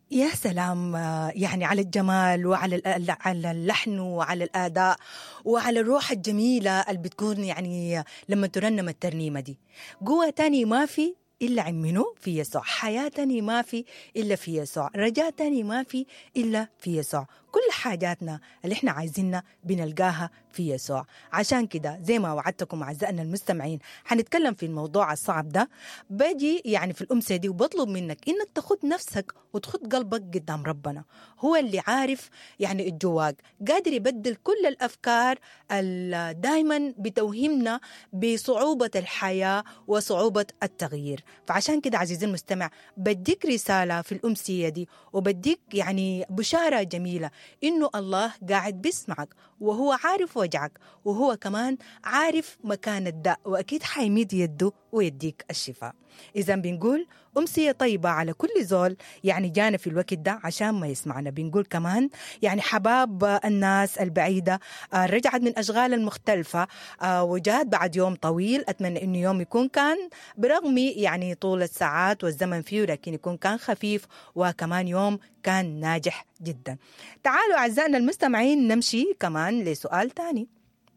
يا سلام آه، يعني على الجمال وعلى ال- على اللحن وعلى الاداء وعلى الروح الجميله اللي بتكون يعني لما ترنم الترنيمه دي قوه تاني ما في الا عن منو في يسوع حياه تاني ما في الا في يسوع رجاء تاني ما في الا في يسوع كل حاجاتنا اللي احنا عايزينها بنلقاها في يسوع عشان كده زي ما وعدتكم اعزائنا المستمعين حنتكلم في الموضوع الصعب ده باجي يعني في الأمسية دي وبطلب منك إنك تخد نفسك وتخد قلبك قدام ربنا هو اللي عارف يعني الجواك قادر يبدل كل الأفكار اللي دايما بتوهمنا بصعوبة الحياة وصعوبة التغيير فعشان كده عزيزي المستمع بديك رسالة في الأمسية دي وبديك يعني بشارة جميلة إنه الله قاعد بيسمعك وهو عارف وجعك وهو كمان عارف مكان الداء وأكيد حيميد يده ويديك الشفاء إذا بنقول أمسية طيبة على كل زول يعني جانا في الوقت ده عشان ما يسمعنا بنقول كمان يعني حباب الناس البعيدة آه، رجعت من أشغال المختلفة آه، وجات بعد يوم طويل أتمنى إنه يوم يكون كان برغم يعني طول الساعات والزمن فيه لكن يكون كان خفيف وكمان يوم كان ناجح جدا تعالوا أعزائنا المستمعين نمشي كمان لسؤال تاني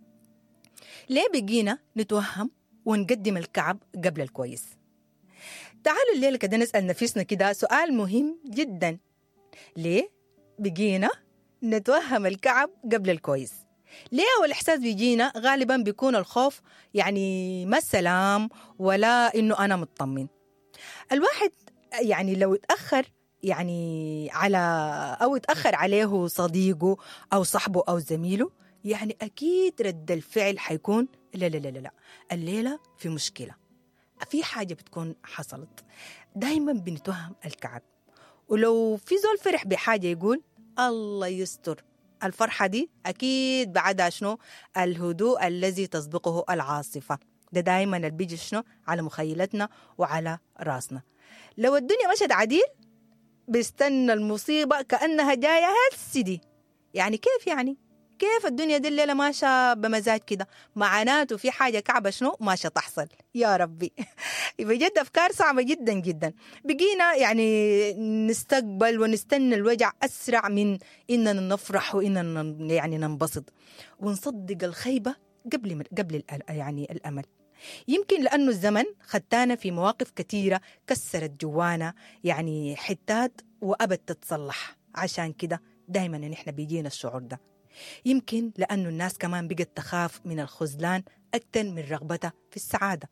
ليه بقينا نتوهم ونقدم الكعب قبل الكويس تعالوا الليلة كده نسأل نفسنا كده سؤال مهم جدا ليه بقينا نتوهم الكعب قبل الكويس ليه أول إحساس بيجينا غالبا بيكون الخوف يعني ما السلام ولا إنه أنا مطمن الواحد يعني لو اتأخر يعني على أو اتأخر عليه صديقه أو صاحبه أو زميله يعني أكيد رد الفعل حيكون لا لا لا لا, لا. الليلة في مشكلة في حاجة بتكون حصلت دايما بنتوهم الكعب ولو في زول فرح بحاجة يقول الله يستر الفرحة دي أكيد بعدها شنو الهدوء الذي تسبقه العاصفة ده دايما اللي بيجي شنو على مخيلتنا وعلى راسنا لو الدنيا مشت عديل بيستنى المصيبة كأنها جاية هالسدي يعني كيف يعني كيف الدنيا دي الليلة ماشية بمزاج كده معناته في حاجة كعبة شنو ماشية تحصل يا ربي بجد أفكار صعبة جدا جدا بقينا يعني نستقبل ونستنى الوجع أسرع من إننا نفرح وإننا ن- يعني ننبسط ونصدق الخيبة قبل من- قبل الأ- يعني الأمل يمكن لأنه الزمن خدتانا في مواقف كثيرة كسرت جوانا يعني حتات وأبد تتصلح عشان كده دايما نحن بيجينا الشعور ده يمكن لأنه الناس كمان بقت تخاف من الخذلان أكثر من رغبتها في السعادة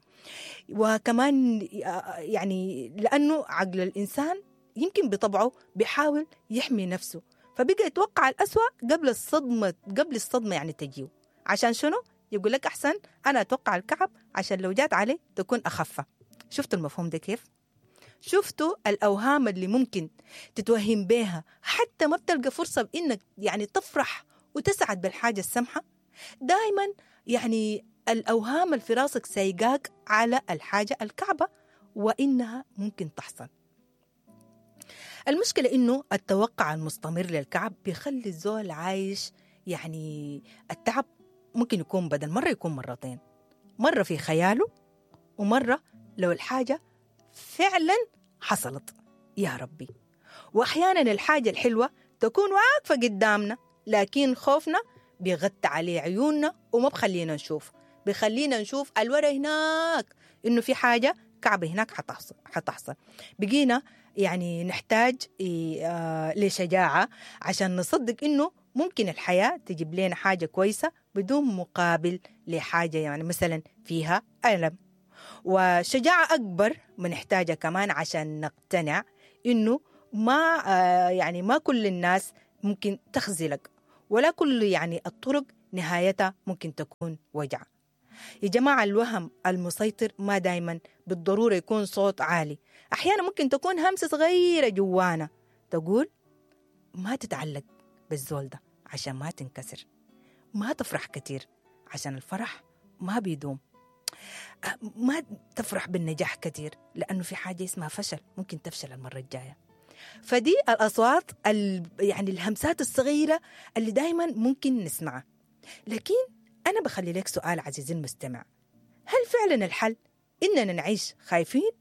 وكمان يعني لأنه عقل الإنسان يمكن بطبعه بيحاول يحمي نفسه فبقى يتوقع الأسوأ قبل الصدمة قبل الصدمة يعني تجيه عشان شنو؟ يقول لك أحسن أنا أتوقع الكعب عشان لو جات عليه تكون أخفة شفتوا المفهوم ده كيف؟ شفتوا الأوهام اللي ممكن تتوهم بيها حتى ما بتلقى فرصة بإنك يعني تفرح وتسعد بالحاجة السمحة دائما يعني الأوهام اللي في راسك سايقاك على الحاجة الكعبة وإنها ممكن تحصل المشكلة إنه التوقع المستمر للكعب بيخلي الزول عايش يعني التعب ممكن يكون بدل مرة يكون مرتين مرة في خياله ومرة لو الحاجة فعلا حصلت يا ربي وأحيانا الحاجة الحلوة تكون واقفة قدامنا لكن خوفنا بيغطي عليه عيوننا وما بخلينا نشوف بيخلينا نشوف الورا هناك إنه في حاجة كعبة هناك حتحصل حتحصل بقينا يعني نحتاج إيه، آه، لشجاعة عشان نصدق إنه ممكن الحياة تجيب لنا حاجة كويسة بدون مقابل لحاجة يعني مثلا فيها ألم وشجاعة أكبر بنحتاجها كمان عشان نقتنع إنه ما آه، يعني ما كل الناس ممكن تخذلك ولا كل يعني الطرق نهايتها ممكن تكون وجع يا جماعة الوهم المسيطر ما دايما بالضرورة يكون صوت عالي أحيانا ممكن تكون همسة صغيرة جوانا تقول ما تتعلق بالزول ده عشان ما تنكسر ما تفرح كتير عشان الفرح ما بيدوم أه، ما تفرح بالنجاح كتير لأنه في حاجة اسمها فشل ممكن تفشل المرة الجاية فدي الأصوات ال- يعني الهمسات الصغيرة اللي دايما ممكن نسمعها لكن أنا بخلي لك سؤال عزيزي المستمع هل فعلا الحل إننا نعيش خايفين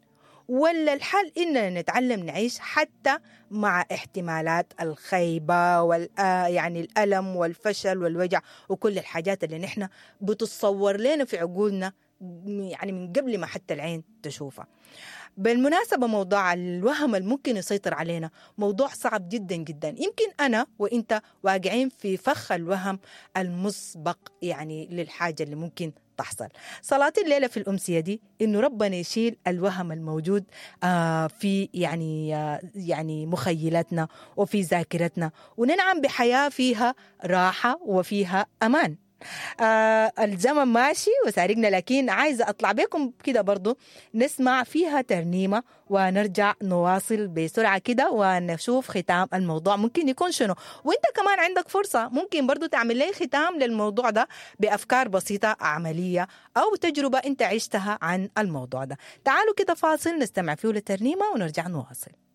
ولا الحل إننا نتعلم نعيش حتى مع احتمالات الخيبة وال يعني الألم والفشل والوجع وكل الحاجات اللي نحن بتتصور لنا في عقولنا يعني من قبل ما حتى العين تشوفها بالمناسبة موضوع الوهم الممكن يسيطر علينا موضوع صعب جدا جدا يمكن أنا وإنت واقعين في فخ الوهم المسبق يعني للحاجة اللي ممكن تحصل صلاة الليلة في الأمسية دي إنه ربنا يشيل الوهم الموجود آه في يعني آه يعني مخيلتنا وفي ذاكرتنا وننعم بحياة فيها راحة وفيها أمان آه الزمن ماشي وسارقنا لكن عايزة أطلع بكم كده برضو نسمع فيها ترنيمة ونرجع نواصل بسرعة كده ونشوف ختام الموضوع ممكن يكون شنو وانت كمان عندك فرصة ممكن برضو تعمل لي ختام للموضوع ده بأفكار بسيطة عملية أو تجربة انت عشتها عن الموضوع ده تعالوا كده فاصل نستمع فيه للترنيمة ونرجع نواصل